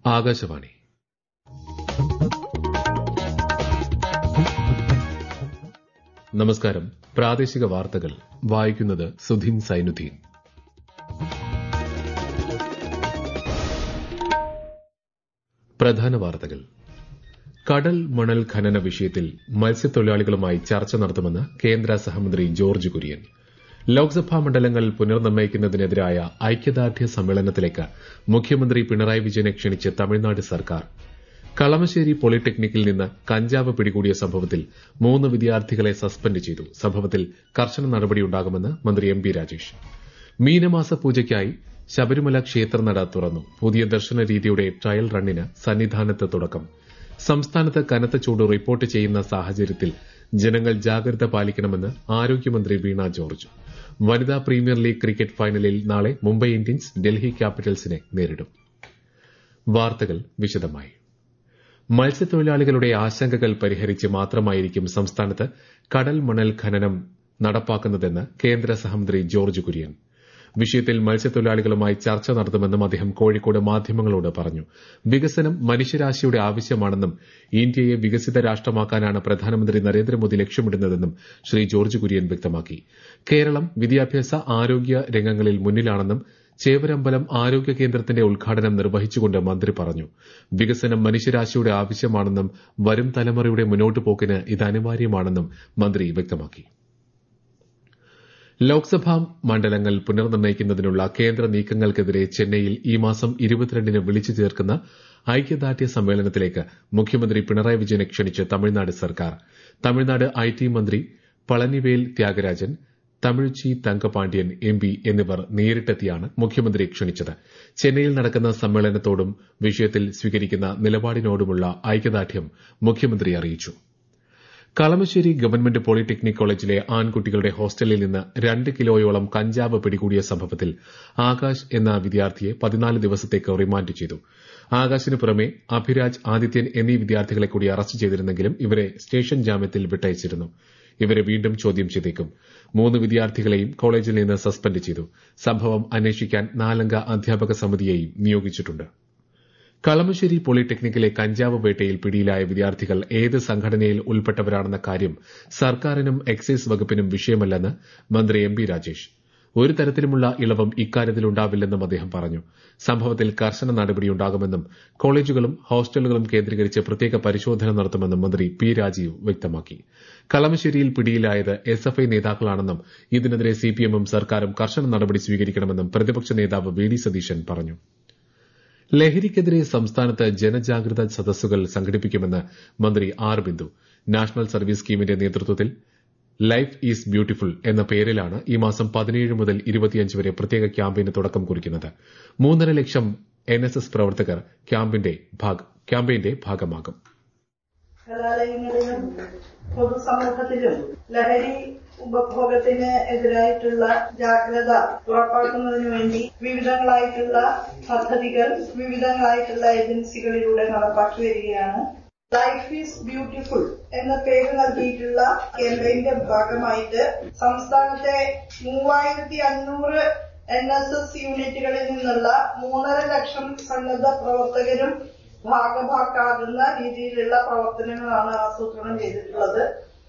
ആകാശവാണി നമസ്കാരം പ്രാദേശിക വാർത്തകൾ വായിക്കുന്നത് സുധീൻ സൈനുദ്ദീൻ പ്രധാന വാർത്തകൾ കടൽ മണൽ ഖനന വിഷയത്തിൽ മത്സ്യത്തൊഴിലാളികളുമായി ചർച്ച നടത്തുമെന്ന് കേന്ദ്ര സഹമന്ത്രി ജോർജ് കുര്യൻ ലോക്സഭാ മണ്ഡലങ്ങൾ പുനർനിർണ്ണയിക്കുന്നതിനെതിരായ ഐക്യദാർഢ്യ സമ്മേളനത്തിലേക്ക് മുഖ്യമന്ത്രി പിണറായി വിജയനെ ക്ഷണിച്ച് തമിഴ്നാട് സർക്കാർ കളമശ്ശേരി പോളിടെക്നിക്കിൽ നിന്ന് കഞ്ചാവ് പിടികൂടിയ സംഭവത്തിൽ മൂന്ന് വിദ്യാർത്ഥികളെ സസ്പെൻഡ് ചെയ്തു സംഭവത്തിൽ കർശന നടപടിയുണ്ടാകുമെന്ന് മന്ത്രി എം പി രാജേഷ് മീനമാസ പൂജയ്ക്കായി ശബരിമല ക്ഷേത്രനട തുറന്നു പുതിയ ദർശന രീതിയുടെ ട്രയൽ റണ്ണിന് സന്നിധാനത്ത് തുടക്കം സംസ്ഥാനത്ത് കനത്ത ചൂട് റിപ്പോർട്ട് ചെയ്യുന്ന സാഹചര്യത്തിൽ ജനങ്ങൾ ജാഗ്രത പാലിക്കണമെന്ന് ആരോഗ്യമന്ത്രി വീണ ജോർജ് വനിതാ പ്രീമിയർ ലീഗ് ക്രിക്കറ്റ് ഫൈനലിൽ നാളെ മുംബൈ ഇന്ത്യൻസ് ഡൽഹി ക്യാപിറ്റൽസിനെ നേരിടും വാർത്തകൾ വിശദമായി മത്സ്യത്തൊഴിലാളികളുടെ ആശങ്കകൾ പരിഹരിച്ച് മാത്രമായിരിക്കും സംസ്ഥാനത്ത് കടൽ മണൽ ഖനനം നടപ്പാക്കുന്നതെന്ന് കേന്ദ്ര സഹമന്ത്രി ജോർജ് കുര്യൻ വിഷയത്തിൽ മത്സ്യത്തൊഴിലാളികളുമായി ചർച്ച നടത്തുമെന്നും അദ്ദേഹം കോഴിക്കോട് മാധ്യമങ്ങളോട് പറഞ്ഞു വികസനം മനുഷ്യരാശിയുടെ ആവശ്യമാണെന്നും ഇന്ത്യയെ വികസിത രാഷ്ട്രമാക്കാനാണ് പ്രധാനമന്ത്രി നരേന്ദ്രമോദി ലക്ഷ്യമിടുന്നതെന്നും ശ്രീ ജോർജ് കുര്യൻ വ്യക്തമാക്കി കേരളം വിദ്യാഭ്യാസ ആരോഗ്യ രംഗങ്ങളിൽ മുന്നിലാണെന്നും ചേവരമ്പലം ആരോഗ്യ കേന്ദ്രത്തിന്റെ ഉദ്ഘാടനം നിർവഹിച്ചുകൊണ്ട് മന്ത്രി പറഞ്ഞു വികസനം മനുഷ്യരാശിയുടെ ആവശ്യമാണെന്നും വരും തലമുറയുടെ മുന്നോട്ടു പോക്കിന് ഇത് അനിവാര്യമാണെന്നും മന്ത്രി വ്യക്തമാക്കി ലോക്സഭാ മണ്ഡലങ്ങൾ പുനർനിർണ്ണയിക്കുന്നതിനുള്ള കേന്ദ്ര നീക്കങ്ങൾക്കെതിരെ ചെന്നൈയിൽ ഈ മാസം ഇരുപത്തിരണ്ടിന് വിളിച്ചു ചേർക്കുന്ന ഐക്യദാർഢ്യ സമ്മേളനത്തിലേക്ക് മുഖ്യമന്ത്രി പിണറായി വിജയനെ ക്ഷണിച്ച് തമിഴ്നാട് സർക്കാർ തമിഴ്നാട് ഐ ടി മന്ത്രി പളനിവേൽ ത്യാഗരാജൻ തമിഴ്ചി തങ്കപാണ്ഡ്യൻ എം പി എന്നിവർ നേരിട്ടെത്തിയാണ് മുഖ്യമന്ത്രിയെ ക്ഷണിച്ചത് ചെന്നൈയിൽ നടക്കുന്ന സമ്മേളനത്തോടും വിഷയത്തിൽ സ്വീകരിക്കുന്ന നിലപാടിനോടുമുള്ള ഐക്യദാർഢ്യം മുഖ്യമന്ത്രി അറിയിച്ചു കളമശ്ശേരി ഗവൺമെന്റ് പോളിടെക്നിക് കോളേജിലെ ആൺകുട്ടികളുടെ ഹോസ്റ്റലിൽ നിന്ന് രണ്ട് കിലോയോളം കഞ്ചാവ് പിടികൂടിയ സംഭവത്തിൽ ആകാശ് എന്ന വിദ്യാർത്ഥിയെ പതിനാല് ദിവസത്തേക്ക് റിമാൻഡ് ചെയ്തു ആകാശിന് പുറമെ അഭിരാജ് ആദിത്യൻ എന്നീ വിദ്യാർത്ഥികളെ കൂടി അറസ്റ്റ് ചെയ്തിരുന്നെങ്കിലും ഇവരെ സ്റ്റേഷൻ ജാമ്യത്തിൽ വിട്ടയച്ചിരുന്നു ഇവരെ വീണ്ടും ചോദ്യം ചെയ്തേക്കും മൂന്ന് വിദ്യാർത്ഥികളെയും കോളേജിൽ നിന്ന് സസ്പെൻഡ് ചെയ്തു സംഭവം അന്വേഷിക്കാൻ നാലംഗ അധ്യാപക സമിതിയെയും നിയോഗിച്ചിട്ടുണ്ട് കളമശ്ശേരി പോളിടെക്നിക്കിലെ കഞ്ചാവ് വേട്ടയിൽ പിടിയിലായ വിദ്യാർത്ഥികൾ ഏത് സംഘടനയിൽ ഉൾപ്പെട്ടവരാണെന്ന കാര്യം സർക്കാരിനും എക്സൈസ് വകുപ്പിനും വിഷയമല്ലെന്ന് മന്ത്രി എം പി രാജേഷ് ഒരു തരത്തിലുമുള്ള ഇളവും ഇക്കാര്യത്തിലുണ്ടാവില്ലെന്നും അദ്ദേഹം പറഞ്ഞു സംഭവത്തിൽ കർശന നടപടിയുണ്ടാകുമെന്നും കോളേജുകളും ഹോസ്റ്റലുകളും കേന്ദ്രീകരിച്ച് പ്രത്യേക പരിശോധന നടത്തുമെന്നും മന്ത്രി പി രാജീവ് വ്യക്തമാക്കി കളമശ്ശേരിയിൽ പിടിയിലായത് എസ് എഫ് ഐ നേതാക്കളാണെന്നും ഇതിനെതിരെ സിപിഎമ്മും സർക്കാരും കർശന നടപടി സ്വീകരിക്കണമെന്നും പ്രതിപക്ഷ നേതാവ് വി ഡി സതീശൻ പറഞ്ഞു ലഹരിക്കെതിരെ സംസ്ഥാനത്ത് ജനജാഗ്രത സദസ്സുകൾ സംഘടിപ്പിക്കുമെന്ന് മന്ത്രി ആർ ബിന്ദു നാഷണൽ സർവീസ് സ്കീമിന്റെ നേതൃത്വത്തിൽ ലൈഫ് ഈസ് ബ്യൂട്ടിഫുൾ എന്ന പേരിലാണ് ഈ മാസം പതിനേഴ് മുതൽ ഇരുപത്തിയഞ്ച് വരെ പ്രത്യേക ക്യാമ്പയിന് തുടക്കം കുറിക്കുന്നത് മൂന്നര ലക്ഷം എൻ എസ് എസ് പ്രവർത്തകർ ക്യാമ്പയിന്റെ ഭാഗമാകും കലാലയങ്ങളിലും പൊതുസമൂഹത്തിലും ലഹരി ഉപഭോഗത്തിന് എതിരായിട്ടുള്ള ജാഗ്രത ഉറപ്പാക്കുന്നതിനു വേണ്ടി വിവിധങ്ങളായിട്ടുള്ള പദ്ധതികൾ വിവിധങ്ങളായിട്ടുള്ള ഏജൻസികളിലൂടെ നടപ്പാക്കി വരികയാണ് ലൈഫ് ഈസ് ബ്യൂട്ടിഫുൾ എന്ന പേര് നൽകിയിട്ടുള്ള ക്യാമ്പയിന്റെ ഭാഗമായിട്ട് സംസ്ഥാനത്തെ മൂവായിരത്തി അഞ്ഞൂറ് എൻ എസ് എസ് യൂണിറ്റുകളിൽ നിന്നുള്ള മൂന്നര ലക്ഷം സന്നദ്ധ പ്രവർത്തകരും ഭാഗഭാക്കാകുന്ന രീതിയിലുള്ള പ്രവർത്തനങ്ങളാണ് ആസൂത്രണം ചെയ്തിട്ടുള്ളത്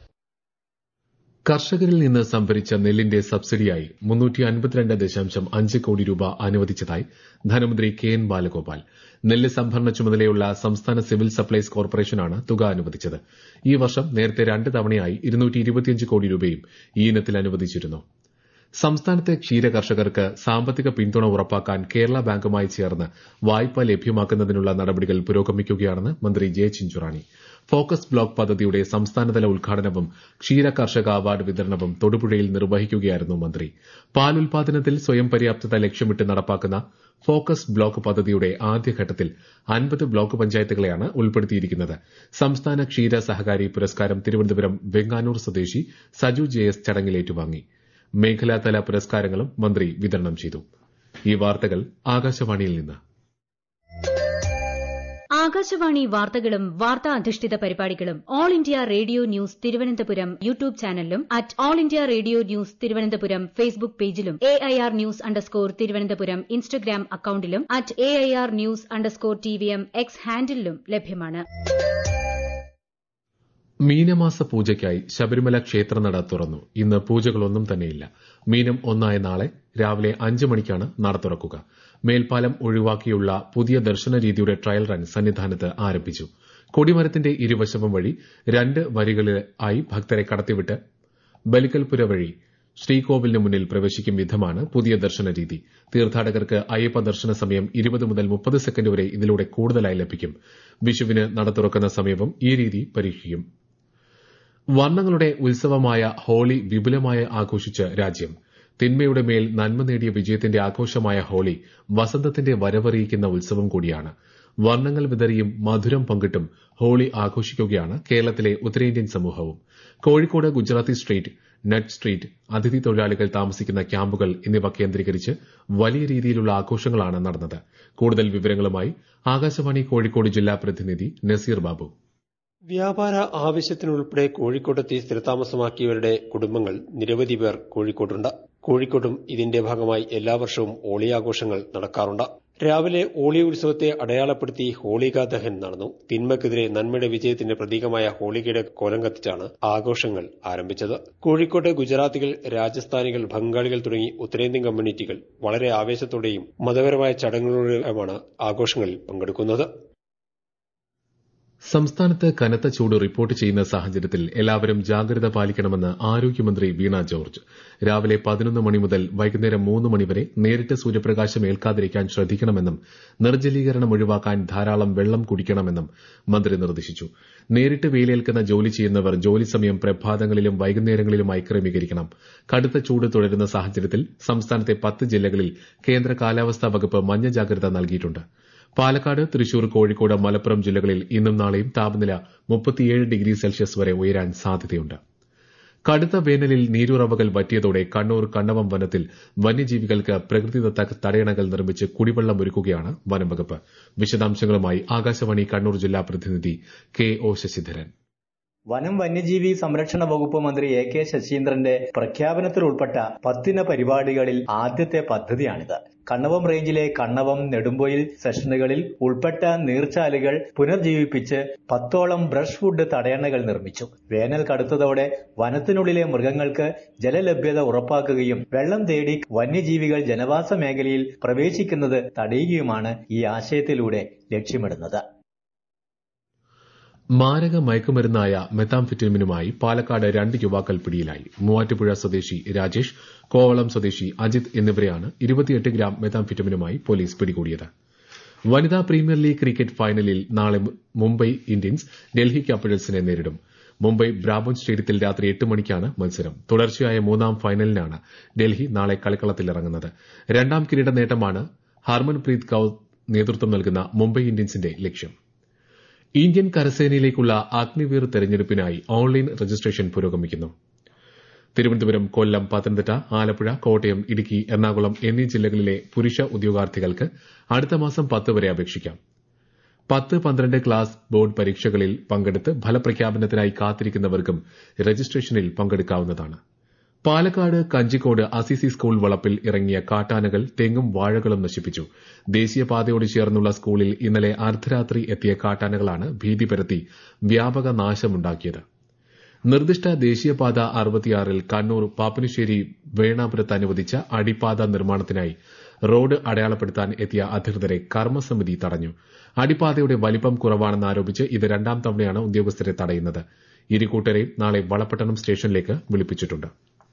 കർഷകരിൽ നിന്ന് സംഭരിച്ച നെല്ലിന്റെ സബ്സിഡിയായി മുന്നൂറ്റി അൻപത്തിരണ്ട് ദശാംശം അഞ്ച് കോടി രൂപ അനുവദിച്ചതായി ധനമന്ത്രി കെ എൻ ബാലഗോപാൽ നെല്ല് സംഭരണ ചുമതലയുള്ള സംസ്ഥാന സിവിൽ സപ്ലൈസ് കോർപ്പറേഷനാണ് തുക അനുവദിച്ചത് ഈ വർഷം നേരത്തെ രണ്ട് തവണയായി ഇരുന്നൂറ്റി കോടി രൂപയും ഈ ഇനത്തിൽ അനുവദിച്ചിരുന്നു സംസ്ഥാനത്തെ ക്ഷീര കർഷകർക്ക് സാമ്പത്തിക പിന്തുണ ഉറപ്പാക്കാൻ കേരള ബാങ്കുമായി ചേർന്ന് വായ്പ ലഭ്യമാക്കുന്നതിനുള്ള നടപടികൾ പുരോഗമിക്കുകയാണെന്ന് മന്ത്രി ജെ ചിഞ്ചുറാണി ഫോക്കസ് ബ്ലോക്ക് പദ്ധതിയുടെ സംസ്ഥാനതല ഉദ്ഘാടനവും ക്ഷീര കർഷക അവാർഡ് വിതരണവും തൊടുപുഴയിൽ നിർവഹിക്കുകയായിരുന്നു മന്ത്രി പാൽ ഉൽപാദനത്തിൽ സ്വയം പര്യാപ്തത ലക്ഷ്യമിട്ട് നടപ്പാക്കുന്ന ഫോക്കസ് ബ്ലോക്ക് പദ്ധതിയുടെ ആദ്യഘട്ടത്തിൽ അൻപത് ബ്ലോക്ക് പഞ്ചായത്തുകളെയാണ് ഉൾപ്പെടുത്തിയിരിക്കുന്നത് സംസ്ഥാന ക്ഷീര സഹകാരി പുരസ്കാരം തിരുവനന്തപുരം വെങ്ങാനൂർ സ്വദേശി സജു ജെ എസ് ചടങ്ങിൽ ഏറ്റുവാങ്ങി മേഖലാതല പുരസ്കാരങ്ങളും മന്ത്രി വിതരണം ചെയ്തു ഈ വാർത്തകൾ ആകാശവാണിയിൽ നിന്ന് ആകാശവാണി വാർത്തകളും വാർത്താ അധിഷ്ഠിത പരിപാടികളും All India Radio news Thiruvananthapuram YouTube ചാനലിലും at All India Radio news Thiruvananthapuram Facebook പേജിലും A I R news underscore Thiruvananthapuram Instagram അക്കൌണ്ടിലും at A I R news underscore T V M X ഹാൻഡിലും ലഭ്യമാണ് മീനമാസ പൂജയ്ക്കായി ശബരിമല ക്ഷേത്രനട തുറന്നു ഇന്ന് പൂജകളൊന്നും തന്നെയില്ല മീനം ഒന്നായ നാളെ രാവിലെ അഞ്ച് മണിക്കാണ് നട തുറക്കുക മേൽപ്പാലം ഒഴിവാക്കിയുള്ള പുതിയ ദർശന രീതിയുടെ ട്രയൽ റൺ സന്നിധാനത്ത് ആരംഭിച്ചു കൊടിമരത്തിന്റെ ഇരുവശവും വഴി രണ്ട് വരികളിലായി ഭക്തരെ കടത്തിവിട്ട് ബലിക്കൽപുര വഴി ശ്രീകോവിലിന് മുന്നിൽ പ്രവേശിക്കും വിധമാണ് പുതിയ ദർശന രീതി തീർത്ഥാടകർക്ക് അയ്യപ്പ ദർശന സമയം ഇരുപത് മുതൽ മുപ്പത് സെക്കൻഡ് വരെ ഇതിലൂടെ കൂടുതലായി ലഭിക്കും വിഷുവിന് നട തുറക്കുന്ന സമയവും ഈ രീതി പരീക്ഷിക്കും വർണ്ണങ്ങളുടെ ഉത്സവമായ ഹോളി വിപുലമായി ആഘോഷിച്ച് രാജ്യം തിന്മയുടെ മേൽ നന്മ നേടിയ വിജയത്തിന്റെ ആഘോഷമായ ഹോളി വസന്തത്തിന്റെ വരവറിയിക്കുന്ന ഉത്സവം കൂടിയാണ് വർണ്ണങ്ങൾ വിതറിയും മധുരം പങ്കിട്ടും ഹോളി ആഘോഷിക്കുകയാണ് കേരളത്തിലെ ഉത്തരേന്ത്യൻ സമൂഹവും Kozhikode Gujarati street net street അതിഥി തൊഴിലാളികൾ താമസിക്കുന്ന ക്യാമ്പുകൾ എന്നിവ കേന്ദ്രീകരിച്ച് വലിയ രീതിയിലുള്ള ആഘോഷങ്ങളാണ് നടന്നത് കൂടുതൽ വിവരങ്ങളുമായി ആകാശവാണി കോഴിക്കോട് ജില്ലാ പ്രതിനിധി നസീർ ബാബു വ്യാപാര ആവശ്യത്തിനുൾപ്പെടെ കോഴിക്കോട്ടെത്തി സ്ഥിരതാമസമാക്കിയവരുടെ കുടുംബങ്ങൾ നിരവധി പേർ കോഴിക്കോട്ടുണ്ട് കോഴിക്കോട്ടും ഇതിന്റെ ഭാഗമായി എല്ലാ വർഷവും ഹോളി ആഘോഷങ്ങൾ നടക്കാറുണ്ട് രാവിലെ ഹോളി ഉത്സവത്തെ അടയാളപ്പെടുത്തി ഹോളിക ദഹൻ നടന്നു തിന്മക്കെതിരെ നന്മയുടെ വിജയത്തിന്റെ പ്രതീകമായ ഹോളികയുടെ കോലം കത്തിച്ചാണ് ആഘോഷങ്ങൾ ആരംഭിച്ചത് കോഴിക്കോട്ട് ഗുജറാത്തികൾ രാജസ്ഥാനികൾ ബംഗാളികൾ തുടങ്ങി ഉത്തരേന്ത്യൻ കമ്മ്യൂണിറ്റികൾ വളരെ ആവേശത്തോടെയും മതപരമായ ചടങ്ങുകളോടെയുമാണ് ആഘോഷങ്ങളിൽ പങ്കെടുക്കുന്നത് സംസ്ഥാനത്ത് കനത്ത ചൂട് റിപ്പോർട്ട് ചെയ്യുന്ന സാഹചര്യത്തിൽ എല്ലാവരും ജാഗ്രത പാലിക്കണമെന്ന് ആരോഗ്യമന്ത്രി വീണ ജോർജ് രാവിലെ പതിനൊന്ന് മണി മുതൽ വൈകുന്നേരം മൂന്ന് മണിവരെ നേരിട്ട് സൂര്യപ്രകാശം ഏൽക്കാതിരിക്കാൻ ശ്രദ്ധിക്കണമെന്നും നിർജ്ജലീകരണം ഒഴിവാക്കാൻ ധാരാളം വെള്ളം കുടിക്കണമെന്നും മന്ത്രി നിർദ്ദേശിച്ചു നേരിട്ട് വെയിലേൽക്കുന്ന ജോലി ചെയ്യുന്നവർ ജോലി സമയം പ്രഭാതങ്ങളിലും വൈകുന്നേരങ്ങളിലുമായി ക്രമീകരിക്കണം കടുത്ത ചൂട് തുടരുന്ന സാഹചര്യത്തിൽ സംസ്ഥാനത്തെ പത്ത് ജില്ലകളിൽ കേന്ദ്ര കാലാവസ്ഥാ വകുപ്പ് മഞ്ഞ ജാഗ്രത നൽകിയിട്ടുണ്ട് പാലക്കാട് തൃശൂർ കോഴിക്കോട് മലപ്പുറം ജില്ലകളിൽ ഇന്നും നാളെയും താപനില മുപ്പത്തിയേഴ് ഡിഗ്രി സെൽഷ്യസ് വരെ ഉയരാൻ സാധ്യതയുണ്ട് കടുത്ത വേനലിൽ നീരുറവകൾ വറ്റിയതോടെ കണ്ണൂർ കണ്ണവം വനത്തിൽ വന്യജീവികൾക്ക് പ്രകൃതിദത്ത തടയണകൾ നിർമ്മിച്ച് കുടിവെള്ളം ഒരുക്കുകയാണ് വനംവകുപ്പ് വിശദാംശങ്ങളുമായി ആകാശവാണി കണ്ണൂർ ജില്ലാ പ്രതിനിധി കെ ഒ ശശിധരൻ വനം വന്യജീവി സംരക്ഷണ വകുപ്പ് മന്ത്രി എ കെ ശശീന്ദ്രന്റെ പ്രഖ്യാപനത്തിൽ ഉൾപ്പെട്ട പത്തിന പരിപാടികളിൽ ആദ്യത്തെ പദ്ധതിയാണിത് കണ്ണവം റേഞ്ചിലെ കണ്ണവം നെടുമ്പൊയിൽ സെഷനുകളിൽ ഉൾപ്പെട്ട നീർച്ചാലുകൾ പുനർജീവിപ്പിച്ച് പത്തോളം ബ്രഷ് വുഡ് തടയണകൾ നിർമ്മിച്ചു വേനൽ കടുത്തതോടെ വനത്തിനുള്ളിലെ മൃഗങ്ങൾക്ക് ജലലഭ്യത ഉറപ്പാക്കുകയും വെള്ളം തേടി വന്യജീവികൾ ജനവാസ മേഖലയിൽ പ്രവേശിക്കുന്നത് തടയുകയുമാണ് ഈ ആശയത്തിലൂടെ ലക്ഷ്യമിടുന്നത് മാരക മയക്കുമരുന്നായ മെത്താംഫിറ്റമിനുമായി പാലക്കാട് രണ്ട് യുവാക്കൾ പിടിയിലായി മൂവാറ്റുപുഴ സ്വദേശി രാജേഷ് കോവളം സ്വദേശി അജിത് എന്നിവരെയാണ് ഇരുപത്തിയെട്ട് ഗ്രാം മെത്താംഫിറ്റമിനുമായി പോലീസ് പിടികൂടിയത് വനിതാ പ്രീമിയർ ലീഗ് ക്രിക്കറ്റ് ഫൈനലിൽ നാളെ മുംബൈ ഇന്ത്യൻസ് ഡൽഹി ക്യാപിറ്റൽസിനെ നേരിടും മുംബൈ ബ്രാബോൺ സ്റ്റേഡിയത്തിൽ രാത്രി എട്ട് മണിക്കാണ് മത്സരം തുടർച്ചയായ മൂന്നാം ഫൈനലിനാണ് ഡൽഹി നാളെ കളിക്കളത്തിലിറങ്ങുന്നത് രണ്ടാം കിരീട നേട്ടമാണ് ഹർമൻപ്രീത് കൌർ നേതൃത്വം നൽകുന്ന മുംബൈ ഇന്ത്യൻസിന്റെ ലക്ഷ്യം ഇന്ത്യൻ കരസേനയിലേക്കുള്ള അഗ്നിവീർ തെരഞ്ഞെടുപ്പിനായി ഓൺലൈൻ രജിസ്ട്രേഷൻ പുരോഗമിക്കുന്നു തിരുവനന്തപുരം കൊല്ലം പത്തനംതിട്ട ആലപ്പുഴ കോട്ടയം ഇടുക്കി എറണാകുളം എന്നീ ജില്ലകളിലെ പുരുഷ ഉദ്യോഗാർത്ഥികൾക്ക് അടുത്ത മാസം പത്ത് വരെ അപേക്ഷിക്കാം പത്ത് പന്ത്രണ്ട് ക്ലാസ് ബോർഡ് പരീക്ഷകളിൽ പങ്കെടുത്ത് ഫലപ്രഖ്യാപനത്തിനായി കാത്തിരിക്കുന്നവർക്കും രജിസ്ട്രേഷനിൽ പങ്കെടുക്കാവുന്നതാണ് പാലക്കാട് കഞ്ചിക്കോട് അസിസി സ്കൂൾ വളപ്പിൽ ഇറങ്ങിയ കാട്ടാനകൾ തെങ്ങും വാഴകളും നശിപ്പിച്ചു ദേശീയപാതയോട് ചേർന്നുള്ള സ്കൂളിൽ ഇന്നലെ അർദ്ധരാത്രി എത്തിയ കാട്ടാനകളാണ് ഭീതി പരത്തി വ്യാപക നാശമുണ്ടാക്കിയത് നിർദ്ദിഷ്ട ദേശീയപാത അറുപത്തിയാറിൽ കണ്ണൂർ പാപ്പനശ്ശേരി വേണാപുരത്ത് അനുവദിച്ച അടിപ്പാത നിർമ്മാണത്തിനായി റോഡ് അടയാളപ്പെടുത്താൻ എത്തിയ അധികൃതരെ കർമ്മസമിതി തടഞ്ഞു അടിപ്പാതയുടെ വലിപ്പം കുറവാണെന്ന് ആരോപിച്ച് ഇത് രണ്ടാം തവണയാണ് ഉദ്യോഗസ്ഥരെ തടയുന്നത് ഇരുകൂട്ടരെയും നാളെ വളപട്ടണം സ്റ്റേഷനിലേക്ക് വിളിപ്പിച്ചിട്ടുണ്ട്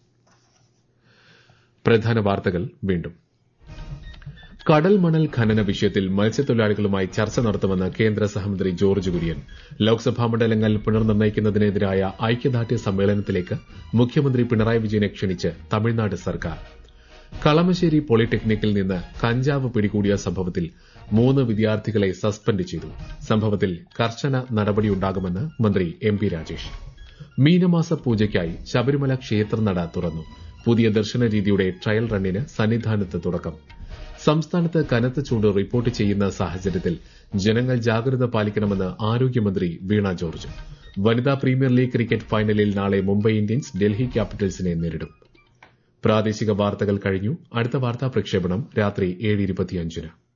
പ്രധാന വാർത്തകൾ വീണ്ടും കടൽ മണൽ ഖനന വിഷയത്തിൽ മത്സ്യത്തൊഴിലാളികളുമായി ചർച്ച നടത്തുമെന്ന് കേന്ദ്ര സഹമന്ത്രി ജോർജ് കുര്യൻ ലോക്സഭാ മണ്ഡലങ്ങൾ പുനർനിർണ്ണയിക്കുന്നതിനെതിരായ ഐക്യദാർഢ്യ സമ്മേളനത്തിലേക്ക് മുഖ്യമന്ത്രി പിണറായി വിജയനെ ക്ഷണിച്ച് തമിഴ്നാട് സർക്കാർ കളമശ്ശേരി പോളിടെക്നിക്കിൽ നിന്ന് കഞ്ചാവ് പിടികൂടിയ സംഭവത്തിൽ മൂന്ന് വിദ്യാർത്ഥികളെ സസ്പെൻഡ് ചെയ്തു സംഭവത്തിൽ കർശന നടപടിയുണ്ടാകുമെന്ന് മന്ത്രി എം പി രാജേഷ് മീനമാസ പൂജയ്ക്കായി ശബരിമല ക്ഷേത്രനട തുറന്നു പുതിയ ദർശന രീതിയുടെ ട്രയൽ റണ്ണിന് സന്നിധാനത്ത് തുടക്കം സംസ്ഥാനത്ത് കനത്ത ചൂട് റിപ്പോർട്ട് ചെയ്യുന്ന സാഹചര്യത്തിൽ ജനങ്ങൾ ജാഗ്രത പാലിക്കണമെന്ന് ആരോഗ്യമന്ത്രി വീണ ജോർജ് വനിതാ പ്രീമിയർ ലീഗ് ക്രിക്കറ്റ് ഫൈനലിൽ നാളെ മുംബൈ ഇന്ത്യൻസ് ഡൽഹി ക്യാപിറ്റൽസിനെ നേരിടും പ്രാദേശിക വാർത്തകൾ കഴിഞ്ഞു അടുത്ത വാർത്താ പ്രക്ഷേപണം രാത്രി ഏഴ് ഇരുപത്തിയഞ്ചിന്